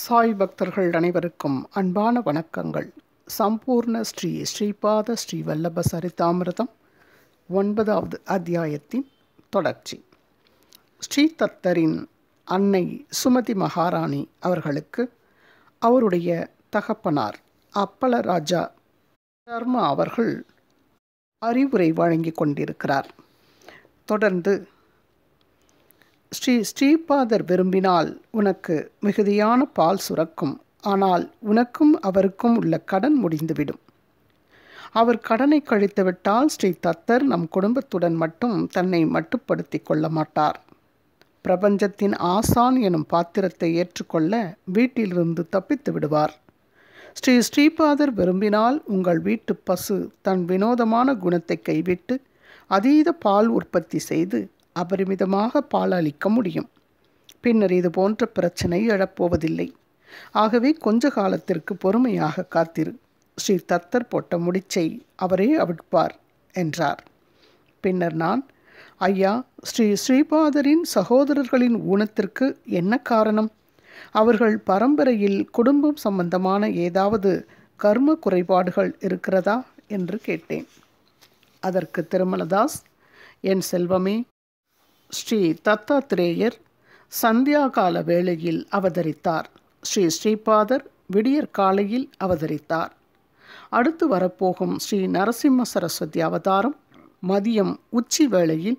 சாய் பக்தர்கள் அனைவருக்கும் அன்பான வணக்கங்கள் சம்பூர்ண ஸ்ரீ ஸ்ரீபாத ஸ்ரீ வல்லப சரிதாமிரதம் ஒன்பதாவது அத்தியாயத்தின் தொடர்ச்சி ஸ்ரீ தத்தரின் அன்னை சுமதி மகாராணி அவர்களுக்கு அவருடைய தகப்பனார் அப்பல ராஜா சர்மா அவர்கள் அறிவுரை வழங்கி கொண்டிருக்கிறார் தொடர்ந்து ஸ்ரீ ஸ்ரீபாதர் விரும்பினால் உனக்கு மிகுதியான பால் சுரக்கும் ஆனால் உனக்கும் அவருக்கும் உள்ள கடன் முடிந்துவிடும் அவர் கடனை கழித்துவிட்டால் ஸ்ரீ தத்தர் நம் குடும்பத்துடன் மட்டும் தன்னை மட்டுப்படுத்தி கொள்ள மாட்டார் பிரபஞ்சத்தின் ஆசான் எனும் பாத்திரத்தை ஏற்றுக்கொள்ள வீட்டிலிருந்து தப்பித்து விடுவார் ஸ்ரீ ஸ்ரீபாதர் விரும்பினால் உங்கள் வீட்டு பசு தன் வினோதமான குணத்தை கைவிட்டு அதீத பால் உற்பத்தி செய்து அபரிமிதமாக பால் அளிக்க முடியும் பின்னர் இது போன்ற பிரச்சனை எழப்போவதில்லை ஆகவே கொஞ்ச காலத்திற்கு பொறுமையாக காத்திரு ஸ்ரீ தத்தர் போட்ட முடிச்சை அவரே அவிழ்ப்பார் என்றார் பின்னர் நான் ஐயா ஸ்ரீ ஸ்ரீபாதரின் சகோதரர்களின் ஊனத்திற்கு என்ன காரணம் அவர்கள் பரம்பரையில் குடும்பம் சம்பந்தமான ஏதாவது கர்ம குறைபாடுகள் இருக்கிறதா என்று கேட்டேன் அதற்கு திருமலதாஸ் என் செல்வமே ஸ்ரீ தத்தாத்திரேயர் சந்தியா கால வேளையில் அவதரித்தார் ஸ்ரீ ஸ்ரீபாதர் விடியற் காலையில் அவதரித்தார் அடுத்து வரப்போகும் ஸ்ரீ நரசிம்ம சரஸ்வதி அவதாரம் மதியம் உச்சி வேளையில்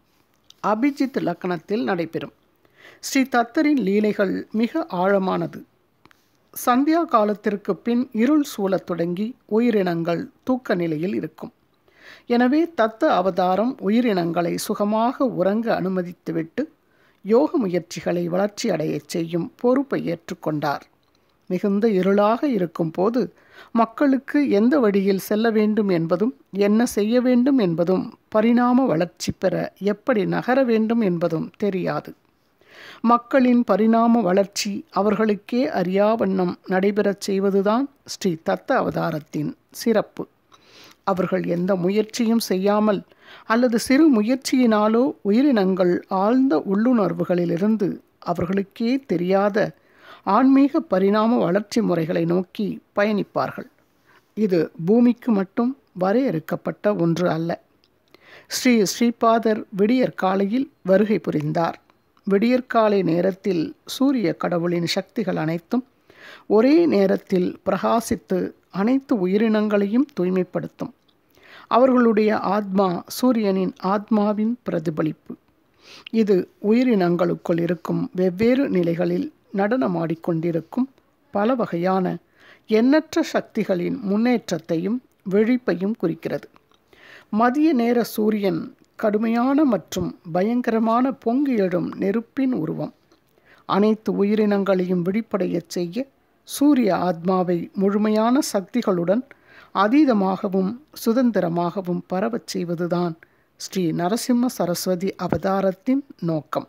அபிஜித் லக்கணத்தில் நடைபெறும் ஸ்ரீ தத்தரின் லீலைகள் மிக ஆழமானது சந்தியா காலத்திற்கு பின் இருள் சூழத் தொடங்கி உயிரினங்கள் தூக்க நிலையில் இருக்கும் எனவே தத்த அவதாரம் உயிரினங்களை சுகமாக உறங்க அனுமதித்துவிட்டு யோக முயற்சிகளை வளர்ச்சி அடையச் செய்யும் பொறுப்பை ஏற்றுக்கொண்டார் மிகுந்த இருளாக இருக்கும் போது மக்களுக்கு எந்த வழியில் செல்ல வேண்டும் என்பதும் என்ன செய்ய வேண்டும் என்பதும் பரிணாம வளர்ச்சி பெற எப்படி நகர வேண்டும் என்பதும் தெரியாது மக்களின் பரிணாம வளர்ச்சி அவர்களுக்கே அறியாவண்ணம் நடைபெறச் செய்வதுதான் ஸ்ரீ தத்த அவதாரத்தின் சிறப்பு அவர்கள் எந்த முயற்சியும் செய்யாமல் அல்லது சிறு முயற்சியினாலோ உயிரினங்கள் ஆழ்ந்த உள்ளுணர்வுகளிலிருந்து அவர்களுக்கே தெரியாத ஆன்மீக பரிணாம வளர்ச்சி முறைகளை நோக்கி பயணிப்பார்கள் இது பூமிக்கு மட்டும் வரையறுக்கப்பட்ட ஒன்று அல்ல ஸ்ரீ ஸ்ரீபாதர் விடியற் காலையில் வருகை புரிந்தார் விடியற்காலை நேரத்தில் சூரிய கடவுளின் சக்திகள் அனைத்தும் ஒரே நேரத்தில் பிரகாசித்து அனைத்து உயிரினங்களையும் தூய்மைப்படுத்தும் அவர்களுடைய ஆத்மா சூரியனின் ஆத்மாவின் பிரதிபலிப்பு இது உயிரினங்களுக்குள் இருக்கும் வெவ்வேறு நிலைகளில் நடனமாடிக்கொண்டிருக்கும் பல வகையான எண்ணற்ற சக்திகளின் முன்னேற்றத்தையும் விழிப்பையும் குறிக்கிறது மதிய நேர சூரியன் கடுமையான மற்றும் பயங்கரமான பொங்கி எழும் நெருப்பின் உருவம் அனைத்து உயிரினங்களையும் விழிப்படையச் செய்ய சூரிய ஆத்மாவை முழுமையான சக்திகளுடன் அதீதமாகவும் சுதந்திரமாகவும் பரவச் செய்வதுதான் ஸ்ரீ நரசிம்ம சரஸ்வதி அவதாரத்தின் நோக்கம்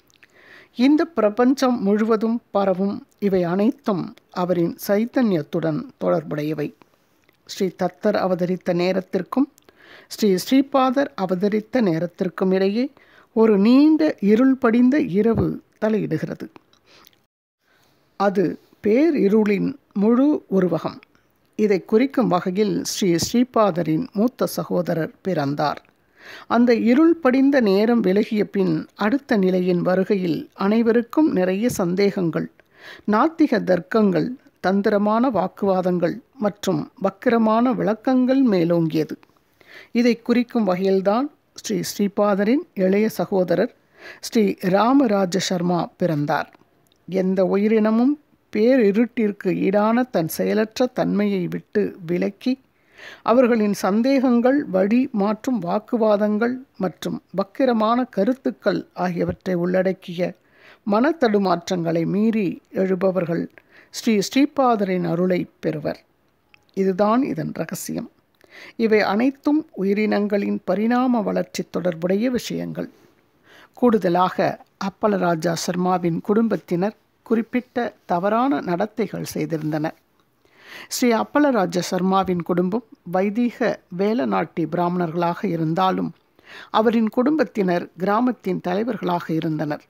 இந்த பிரபஞ்சம் முழுவதும் பரவும் இவை அனைத்தும் அவரின் சைத்தன்யத்துடன் தொடர்புடையவை ஸ்ரீ தத்தர் அவதரித்த நேரத்திற்கும் ஸ்ரீ ஸ்ரீபாதர் அவதரித்த நேரத்திற்கும் இடையே ஒரு நீண்ட இருள் படிந்த இரவு தலையிடுகிறது அது பேரிருளின் முழு உருவகம் இதை குறிக்கும் வகையில் ஸ்ரீ ஸ்ரீபாதரின் மூத்த சகோதரர் பிறந்தார் அந்த இருள் படிந்த நேரம் விலகிய பின் அடுத்த நிலையின் வருகையில் அனைவருக்கும் நிறைய சந்தேகங்கள் நாத்திக தர்க்கங்கள் தந்திரமான வாக்குவாதங்கள் மற்றும் வக்கிரமான விளக்கங்கள் மேலோங்கியது இதை குறிக்கும் வகையில்தான் ஸ்ரீ ஸ்ரீபாதரின் இளைய சகோதரர் ஸ்ரீ ராமராஜ சர்மா பிறந்தார் எந்த உயிரினமும் பேரிருட்டிற்கு ஈடான தன் செயலற்ற தன்மையை விட்டு விலக்கி அவர்களின் சந்தேகங்கள் வழி மாற்றும் வாக்குவாதங்கள் மற்றும் வக்கிரமான கருத்துக்கள் ஆகியவற்றை உள்ளடக்கிய மனத்தடுமாற்றங்களை மீறி எழுபவர்கள் ஸ்ரீ ஸ்ரீபாதரின் அருளை பெறுவர் இதுதான் இதன் ரகசியம் இவை அனைத்தும் உயிரினங்களின் பரிணாம வளர்ச்சி தொடர்புடைய விஷயங்கள் கூடுதலாக அப்பலராஜா சர்மாவின் குடும்பத்தினர் குறிப்பிட்ட தவறான நடத்தைகள் செய்திருந்தனர் ஸ்ரீ அப்பலராஜ சர்மாவின் குடும்பம் வைதீக வேலநாட்டி பிராமணர்களாக இருந்தாலும் அவரின் குடும்பத்தினர் கிராமத்தின் தலைவர்களாக இருந்தனர்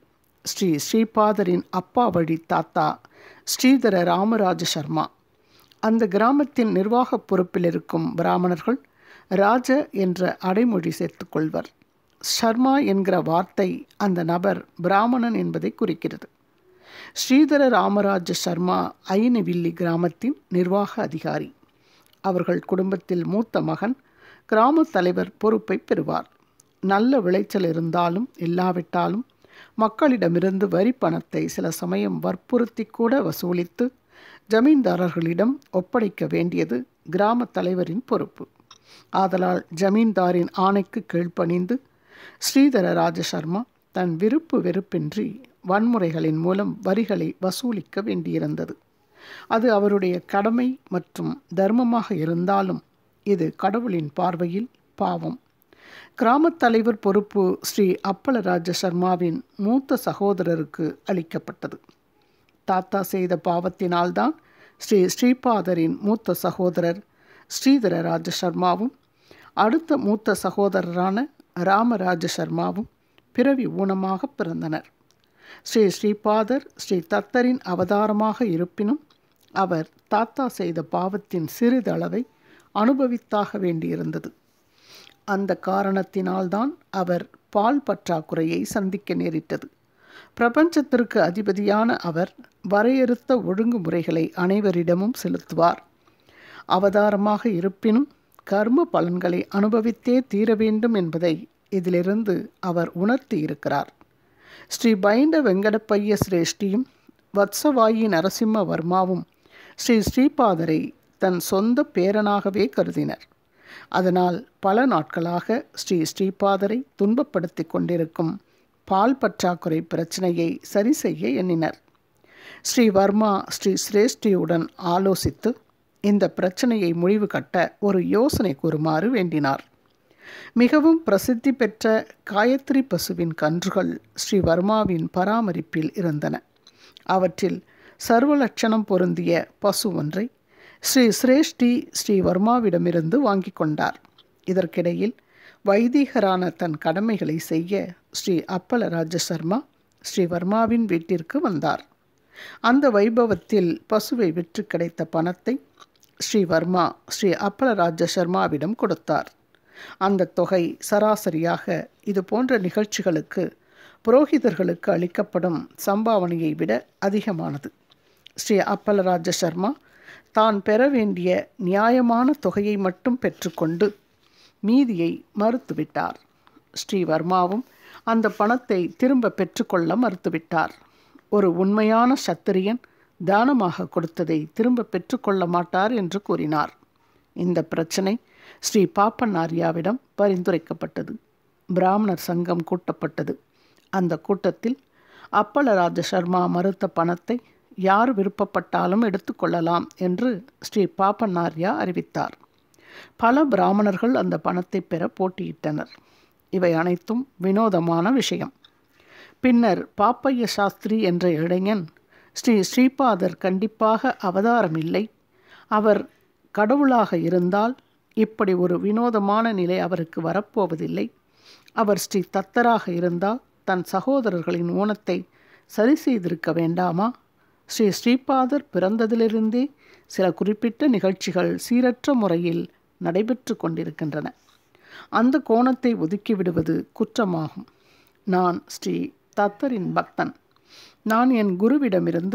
ஸ்ரீ ஸ்ரீபாதரின் அப்பா வழி தாத்தா ஸ்ரீதர ராமராஜ சர்மா அந்த கிராமத்தின் நிர்வாக பொறுப்பில் இருக்கும் பிராமணர்கள் ராஜ என்ற அடைமொழி சேர்த்துக்கொள்வர் ஷர்மா என்கிற வார்த்தை அந்த நபர் பிராமணன் என்பதை குறிக்கிறது ஸ்ரீதர ராமராஜ சர்மா ஐனவில்லி கிராமத்தின் நிர்வாக அதிகாரி அவர்கள் குடும்பத்தில் மூத்த மகன் கிராம தலைவர் பொறுப்பை பெறுவார் நல்ல விளைச்சல் இருந்தாலும் இல்லாவிட்டாலும் மக்களிடமிருந்து வரி பணத்தை சில சமயம் வற்புறுத்தி கூட வசூலித்து ஜமீன்தாரர்களிடம் ஒப்படைக்க வேண்டியது கிராம தலைவரின் பொறுப்பு ஆதலால் ஜமீன்தாரின் ஆணைக்கு கீழ்ப்பணிந்து ஸ்ரீதர ராஜசர்மா தன் விருப்பு வெறுப்பின்றி வன்முறைகளின் மூலம் வரிகளை வசூலிக்க வேண்டியிருந்தது அது அவருடைய கடமை மற்றும் தர்மமாக இருந்தாலும் இது கடவுளின் பார்வையில் பாவம் கிராமத் தலைவர் பொறுப்பு ஸ்ரீ அப்பலராஜ சர்மாவின் மூத்த சகோதரருக்கு அளிக்கப்பட்டது தாத்தா செய்த பாவத்தினால்தான் ஸ்ரீ ஸ்ரீபாதரின் மூத்த சகோதரர் ஸ்ரீதர ராஜ சர்மாவும் அடுத்த மூத்த சகோதரரான ராமராஜ சர்மாவும் பிறவி ஊனமாக பிறந்தனர் ஸ்ரீ ஸ்ரீபாதர் ஸ்ரீ தத்தரின் அவதாரமாக இருப்பினும் அவர் தாத்தா செய்த பாவத்தின் சிறிதளவை அனுபவித்தாக வேண்டியிருந்தது அந்த காரணத்தினால்தான் அவர் பால் பற்றாக்குறையை சந்திக்க நேரிட்டது பிரபஞ்சத்திற்கு அதிபதியான அவர் வரையறுத்த ஒழுங்குமுறைகளை அனைவரிடமும் செலுத்துவார் அவதாரமாக இருப்பினும் கர்ம பலன்களை அனுபவித்தே தீர வேண்டும் என்பதை இதிலிருந்து அவர் உணர்த்தி இருக்கிறார் ஸ்ரீ பைண்ட வெங்கடப்பைய சிரேஷ்டியும் வத்சவாயி நரசிம்ம வர்மாவும் ஸ்ரீ ஸ்ரீபாதரை தன் சொந்த பேரனாகவே கருதினர் அதனால் பல நாட்களாக ஸ்ரீ ஸ்ரீபாதரை துன்பப்படுத்தி கொண்டிருக்கும் பால் பற்றாக்குறை பிரச்சனையை சரி செய்ய எண்ணினர் ஸ்ரீ வர்மா ஸ்ரீ சிரேஷ்டியுடன் ஆலோசித்து இந்த பிரச்சனையை முடிவு கட்ட ஒரு யோசனை கூறுமாறு வேண்டினார் மிகவும் பிரசித்தி பெற்ற காயத்ரி பசுவின் கன்றுகள் ஸ்ரீ வர்மாவின் பராமரிப்பில் இருந்தன அவற்றில் சர்வலட்சணம் பொருந்திய பசு ஒன்றை ஸ்ரீ சிரேஷ்டி ஸ்ரீ வர்மாவிடமிருந்து வாங்கி கொண்டார் இதற்கிடையில் வைதீகரான தன் கடமைகளை செய்ய ஸ்ரீ அப்பலராஜ சர்மா ஸ்ரீ வர்மாவின் வீட்டிற்கு வந்தார் அந்த வைபவத்தில் பசுவை விற்று கிடைத்த பணத்தை ஸ்ரீ வர்மா ஸ்ரீ அப்பலராஜ சர்மாவிடம் கொடுத்தார் அந்த தொகை சராசரியாக இது போன்ற நிகழ்ச்சிகளுக்கு புரோகிதர்களுக்கு அளிக்கப்படும் சம்பாவனையை விட அதிகமானது ஸ்ரீ அப்பலராஜ சர்மா தான் பெற வேண்டிய நியாயமான தொகையை மட்டும் பெற்றுக்கொண்டு மீதியை மறுத்துவிட்டார் ஸ்ரீவர்மாவும் அந்த பணத்தை திரும்ப பெற்றுக்கொள்ள மறுத்துவிட்டார் ஒரு உண்மையான சத்திரியன் தானமாக கொடுத்ததை திரும்ப பெற்றுக்கொள்ள மாட்டார் என்று கூறினார் இந்த பிரச்சனை ஸ்ரீ பாப்பனாரியாவிடம் பரிந்துரைக்கப்பட்டது பிராமணர் சங்கம் கூட்டப்பட்டது அந்த கூட்டத்தில் அப்பலராஜ சர்மா மறுத்த பணத்தை யார் விருப்பப்பட்டாலும் எடுத்துக்கொள்ளலாம் என்று ஸ்ரீ பாப்பனாரியா அறிவித்தார் பல பிராமணர்கள் அந்த பணத்தை பெற போட்டியிட்டனர் இவை அனைத்தும் வினோதமான விஷயம் பின்னர் பாப்பைய சாஸ்திரி என்ற இளைஞன் ஸ்ரீ ஸ்ரீபாதர் கண்டிப்பாக அவதாரம் இல்லை அவர் கடவுளாக இருந்தால் இப்படி ஒரு வினோதமான நிலை அவருக்கு வரப்போவதில்லை அவர் ஸ்ரீ தத்தராக இருந்தால் தன் சகோதரர்களின் ஊனத்தை சரி செய்திருக்க வேண்டாமா ஸ்ரீ ஸ்ரீபாதர் பிறந்ததிலிருந்தே சில குறிப்பிட்ட நிகழ்ச்சிகள் சீரற்ற முறையில் நடைபெற்று கொண்டிருக்கின்றன அந்த கோணத்தை ஒதுக்கிவிடுவது குற்றமாகும் நான் ஸ்ரீ தத்தரின் பக்தன் நான் என் குருவிடமிருந்து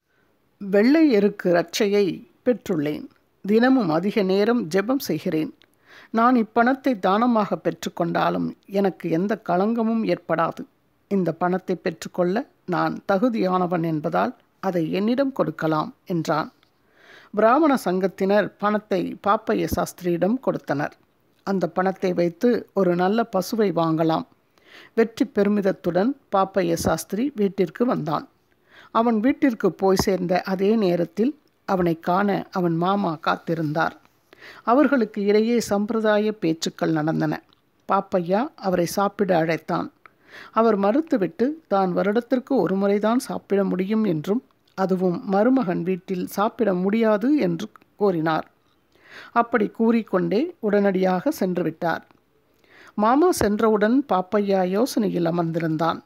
வெள்ளை எருக்கு ரட்சையை பெற்றுள்ளேன் தினமும் அதிக நேரம் ஜெபம் செய்கிறேன் நான் இப்பணத்தை தானமாக பெற்றுக்கொண்டாலும் எனக்கு எந்த களங்கமும் ஏற்படாது இந்த பணத்தை பெற்றுக்கொள்ள நான் தகுதியானவன் என்பதால் அதை என்னிடம் கொடுக்கலாம் என்றான் பிராமண சங்கத்தினர் பணத்தை பாப்பைய சாஸ்திரியிடம் கொடுத்தனர் அந்த பணத்தை வைத்து ஒரு நல்ல பசுவை வாங்கலாம் வெற்றி பெருமிதத்துடன் பாப்பைய சாஸ்திரி வீட்டிற்கு வந்தான் அவன் வீட்டிற்கு போய் சேர்ந்த அதே நேரத்தில் அவனை காண அவன் மாமா காத்திருந்தார் அவர்களுக்கு இடையே சம்பிரதாய பேச்சுக்கள் நடந்தன பாப்பையா அவரை சாப்பிட அழைத்தான் அவர் மறுத்துவிட்டு தான் வருடத்திற்கு ஒரு முறைதான் சாப்பிட முடியும் என்றும் அதுவும் மருமகன் வீட்டில் சாப்பிட முடியாது என்று கூறினார் அப்படி கூறிக்கொண்டே உடனடியாக சென்று விட்டார் மாமா சென்றவுடன் பாப்பையா யோசனையில் அமர்ந்திருந்தான்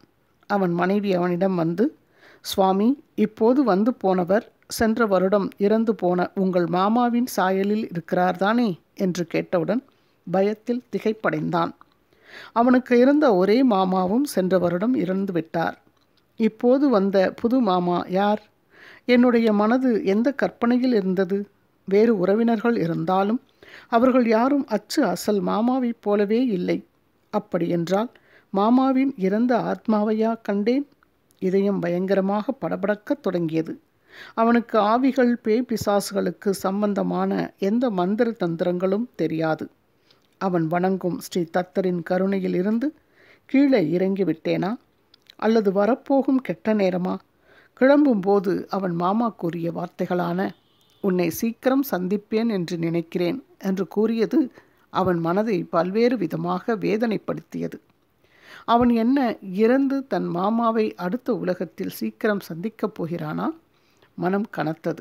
அவன் மனைவி அவனிடம் வந்து சுவாமி இப்போது வந்து போனவர் சென்ற வருடம் இறந்து போன உங்கள் மாமாவின் சாயலில் இருக்கிறார்தானே என்று கேட்டவுடன் பயத்தில் திகைப்படைந்தான் அவனுக்கு இருந்த ஒரே மாமாவும் சென்ற வருடம் இறந்து விட்டார் இப்போது வந்த புது மாமா யார் என்னுடைய மனது எந்த கற்பனையில் இருந்தது வேறு உறவினர்கள் இருந்தாலும் அவர்கள் யாரும் அச்சு அசல் மாமாவைப் போலவே இல்லை அப்படியென்றால் மாமாவின் இறந்த ஆத்மாவையா கண்டேன் இதயம் பயங்கரமாக படபடக்கத் தொடங்கியது அவனுக்கு ஆவிகள் பேய் பிசாசுகளுக்கு சம்பந்தமான எந்த மந்திர தந்திரங்களும் தெரியாது அவன் வணங்கும் ஸ்ரீ தத்தரின் கருணையில் இருந்து கீழே இறங்கி விட்டேனா அல்லது வரப்போகும் கெட்ட நேரமா கிளம்பும்போது அவன் மாமா கூறிய வார்த்தைகளான உன்னை சீக்கிரம் சந்திப்பேன் என்று நினைக்கிறேன் என்று கூறியது அவன் மனதை பல்வேறு விதமாக வேதனைப்படுத்தியது அவன் என்ன இறந்து தன் மாமாவை அடுத்த உலகத்தில் சீக்கிரம் சந்திக்கப் போகிறானா மனம் கனத்தது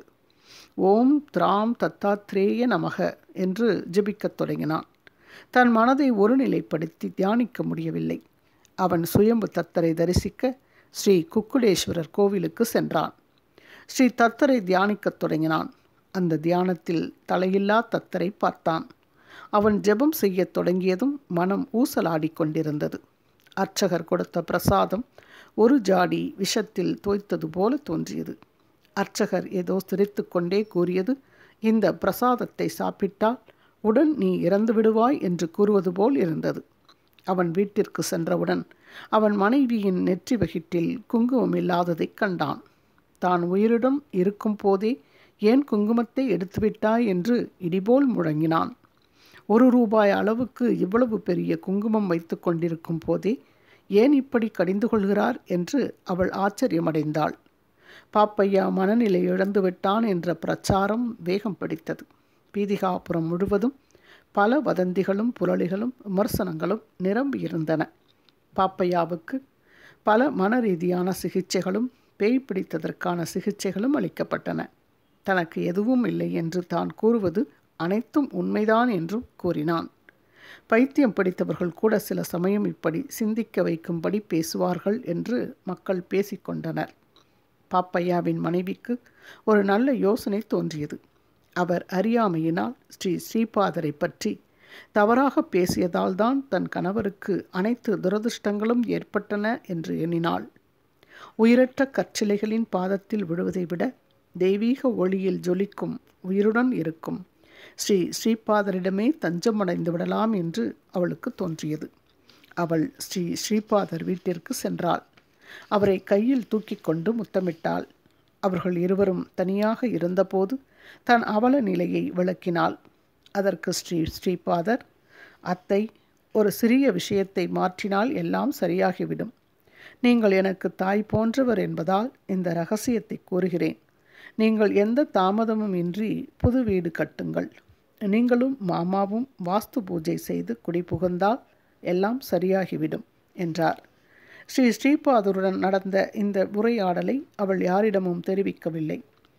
ஓம் திராம் தத்தாத்ரேய நமக என்று ஜெபிக்கத் தொடங்கினான் தன் மனதை ஒருநிலைப்படுத்தி தியானிக்க முடியவில்லை அவன் சுயம்பு தத்தரை தரிசிக்க ஸ்ரீ குக்குடேஸ்வரர் கோவிலுக்கு சென்றான் ஸ்ரீ தத்தரை தியானிக்கத் தொடங்கினான் அந்த தியானத்தில் தலையில்லா தத்தரை பார்த்தான் அவன் ஜெபம் செய்யத் தொடங்கியதும் மனம் ஊசலாடிக் கொண்டிருந்தது அர்ச்சகர் கொடுத்த பிரசாதம் ஒரு ஜாடி விஷத்தில் தோய்த்தது போல தோன்றியது அர்ச்சகர் ஏதோ சிரித்து கொண்டே கூறியது இந்த பிரசாதத்தை சாப்பிட்டால் உடன் நீ இறந்து விடுவாய் என்று கூறுவது போல் இருந்தது அவன் வீட்டிற்கு சென்றவுடன் அவன் மனைவியின் நெற்றி வகிட்டில் குங்குமம் இல்லாததைக் கண்டான் தான் உயிருடன் இருக்கும் போதே ஏன் குங்குமத்தை எடுத்துவிட்டாய் என்று இடிபோல் முழங்கினான் ஒரு ரூபாய் அளவுக்கு இவ்வளவு பெரிய குங்குமம் வைத்து கொண்டிருக்கும் போதே ஏன் இப்படி கடிந்து கொள்கிறார் என்று அவள் ஆச்சரியமடைந்தாள் பாப்பையா மனநிலை இழந்து விட்டான் என்ற பிரச்சாரம் வேகம் பிடித்தது பீதிகாபுரம் முழுவதும் பல வதந்திகளும் புரளிகளும் விமர்சனங்களும் நிரம்பியிருந்தன பாப்பையாவுக்கு பல மன ரீதியான சிகிச்சைகளும் பேய் பிடித்ததற்கான சிகிச்சைகளும் அளிக்கப்பட்டன தனக்கு எதுவும் இல்லை என்று தான் கூறுவது அனைத்தும் உண்மைதான் என்றும் கூறினான் பைத்தியம் பிடித்தவர்கள் கூட சில சமயம் இப்படி சிந்திக்க வைக்கும்படி பேசுவார்கள் என்று மக்கள் பேசிக்கொண்டனர் பாப்பையாவின் மனைவிக்கு ஒரு நல்ல யோசனை தோன்றியது அவர் அறியாமையினால் ஸ்ரீ ஸ்ரீபாதரை பற்றி தவறாக பேசியதால் தான் தன் கணவருக்கு அனைத்து துரதிருஷ்டங்களும் ஏற்பட்டன என்று எண்ணினாள் உயிரற்ற கற்சிலைகளின் பாதத்தில் விழுவதை விட தெய்வீக ஒளியில் ஜொலிக்கும் உயிருடன் இருக்கும் ஸ்ரீ ஸ்ரீபாதரிடமே தஞ்சமடைந்து விடலாம் என்று அவளுக்கு தோன்றியது அவள் ஸ்ரீ ஸ்ரீபாதர் வீட்டிற்கு சென்றாள் அவரை கையில் தூக்கி கொண்டு முத்தமிட்டாள் அவர்கள் இருவரும் தனியாக இருந்தபோது தன் அவல நிலையை விளக்கினாள் அதற்கு ஸ்ரீ ஸ்ரீபாதர் அத்தை ஒரு சிறிய விஷயத்தை மாற்றினால் எல்லாம் சரியாகிவிடும் நீங்கள் எனக்கு தாய் போன்றவர் என்பதால் இந்த ரகசியத்தை கூறுகிறேன் நீங்கள் எந்த தாமதமும் இன்றி புது வீடு கட்டுங்கள் நீங்களும் மாமாவும் வாஸ்து பூஜை செய்து குடிபுகுந்தால் எல்லாம் சரியாகிவிடும் என்றார் ஸ்ரீ ஸ்ரீபாதருடன் நடந்த இந்த உரையாடலை அவள் யாரிடமும் தெரிவிக்கவில்லை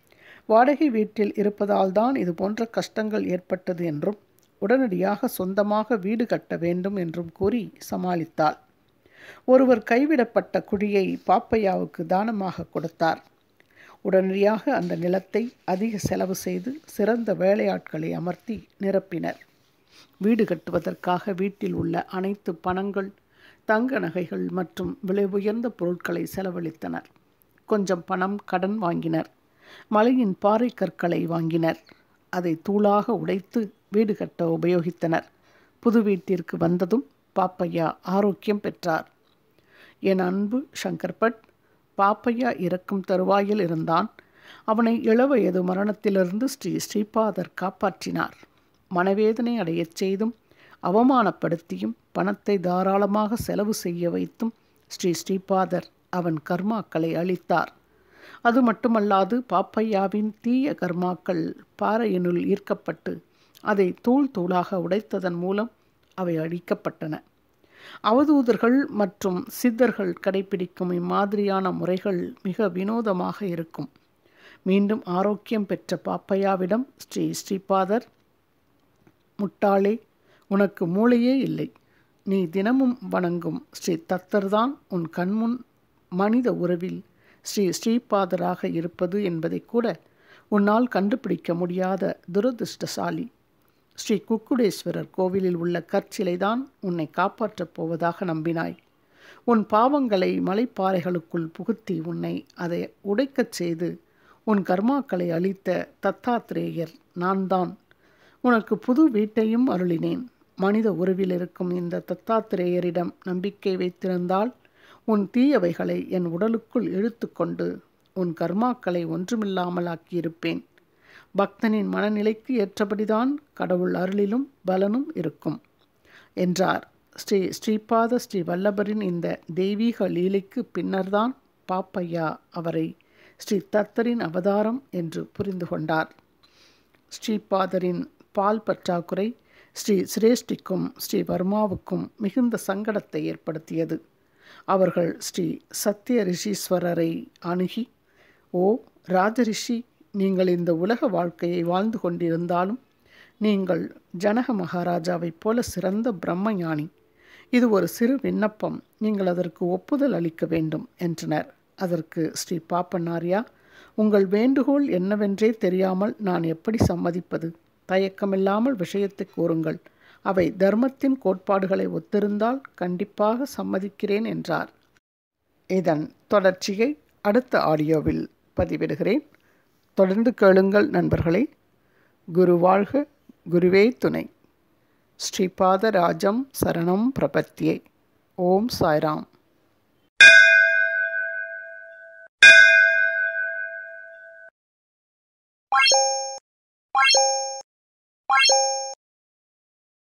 வாடகை வீட்டில் இருப்பதால் தான் இது போன்ற கஷ்டங்கள் ஏற்பட்டது என்றும் உடனடியாக சொந்தமாக வீடு கட்ட வேண்டும் என்றும் கூறி சமாளித்தாள் ஒருவர் கைவிடப்பட்ட குழியை பாப்பையாவுக்கு தானமாக கொடுத்தார் உடனடியாக அந்த நிலத்தை அதிக செலவு செய்து சிறந்த வேலையாட்களை அமர்த்தி நிரப்பினர் வீடு கட்டுவதற்காக வீட்டில் உள்ள அனைத்து பணங்கள் தங்க நகைகள் மற்றும் விலை உயர்ந்த பொருட்களை செலவழித்தனர் கொஞ்சம் பணம் கடன் வாங்கினர் மலையின் பாறை கற்களை வாங்கினர் அதை தூளாக உடைத்து வீடு கட்ட உபயோகித்தனர் புது வீட்டிற்கு வந்ததும் பாப்பையா ஆரோக்கியம் பெற்றார் என் அன்பு சங்கர்பட் பாப்பையா இறக்கும் தருவாயில் இருந்தான் அவனை இளவயது மரணத்திலிருந்து ஸ்ரீ ஸ்ரீபாதர் காப்பாற்றினார் மனவேதனை அடையச் செய்தும் அவமானப்படுத்தியும் பணத்தை தாராளமாக செலவு செய்ய வைத்தும் ஸ்ரீ ஸ்ரீபாதர் அவன் கர்மாக்களை அளித்தார் அது மட்டுமல்லாது பாப்பையாவின் தீய கர்மாக்கள் பாறையினுள் ஈர்க்கப்பட்டு அதை தூள் தூளாக உடைத்ததன் மூலம் அவை அழிக்கப்பட்டன அவதூதர்கள் மற்றும் சித்தர்கள் கடைபிடிக்கும் இம்மாதிரியான முறைகள் மிக வினோதமாக இருக்கும் மீண்டும் ஆரோக்கியம் பெற்ற பாப்பையாவிடம் ஸ்ரீ ஸ்ரீபாதர் முட்டாளே உனக்கு மூளையே இல்லை நீ தினமும் வணங்கும் ஸ்ரீ தத்தர்தான் உன் கண்முன் மனித உறவில் ஸ்ரீ ஸ்ரீபாதராக இருப்பது என்பதை கூட உன்னால் கண்டுபிடிக்க முடியாத துரதிருஷ்டசாலி ஸ்ரீ குக்குடேஸ்வரர் கோவிலில் உள்ள கற்சிலைதான் உன்னை காப்பாற்றப் போவதாக நம்பினாய் உன் பாவங்களை மலைப்பாறைகளுக்குள் புகுத்தி உன்னை அதை உடைக்கச் செய்து உன் கர்மாக்களை அளித்த தத்தாத்திரேயர் நான் தான் உனக்கு புது வீட்டையும் அருளினேன் மனித உருவில் இருக்கும் இந்த தத்தாத்திரேயரிடம் நம்பிக்கை வைத்திருந்தால் உன் தீயவைகளை என் உடலுக்குள் இழுத்து கொண்டு உன் கர்மாக்களை ஒன்றுமில்லாமல் ஆக்கியிருப்பேன் பக்தனின் மனநிலைக்கு ஏற்றபடிதான் கடவுள் அருளிலும் பலனும் இருக்கும் என்றார் ஸ்ரீ ஸ்ரீபாத ஸ்ரீ வல்லபரின் இந்த தெய்வீக லீலைக்கு பின்னர்தான் பாப்பையா அவரை ஸ்ரீ தத்தரின் அவதாரம் என்று புரிந்து கொண்டார் ஸ்ரீபாதரின் பால் பற்றாக்குறை ஸ்ரீ சிரேஷ்டிக்கும் ஸ்ரீ வர்மாவுக்கும் மிகுந்த சங்கடத்தை ஏற்படுத்தியது அவர்கள் ஸ்ரீ சத்திய ரிஷீஸ்வரரை அணுகி ஓ ராஜரிஷி நீங்கள் இந்த உலக வாழ்க்கையை வாழ்ந்து கொண்டிருந்தாலும் நீங்கள் ஜனக மகாராஜாவைப் போல சிறந்த பிரம்மஞானி இது ஒரு சிறு விண்ணப்பம் நீங்கள் அதற்கு ஒப்புதல் அளிக்க வேண்டும் என்றனர் அதற்கு ஸ்ரீ பாப்பனாரியா உங்கள் வேண்டுகோள் என்னவென்றே தெரியாமல் நான் எப்படி சம்மதிப்பது தயக்கமில்லாமல் விஷயத்தை கூறுங்கள் அவை தர்மத்தின் கோட்பாடுகளை ஒத்திருந்தால் கண்டிப்பாக சம்மதிக்கிறேன் என்றார் இதன் தொடர்ச்சியை அடுத்த ஆடியோவில் பதிவிடுகிறேன் தொடர்ந்து கேளுங்கள் நண்பர்களே குரு வாழ்க குருவே துணை ஸ்ரீபாத ராஜம் சரணம் பிரபத்தியே ஓம் சாய்ராம்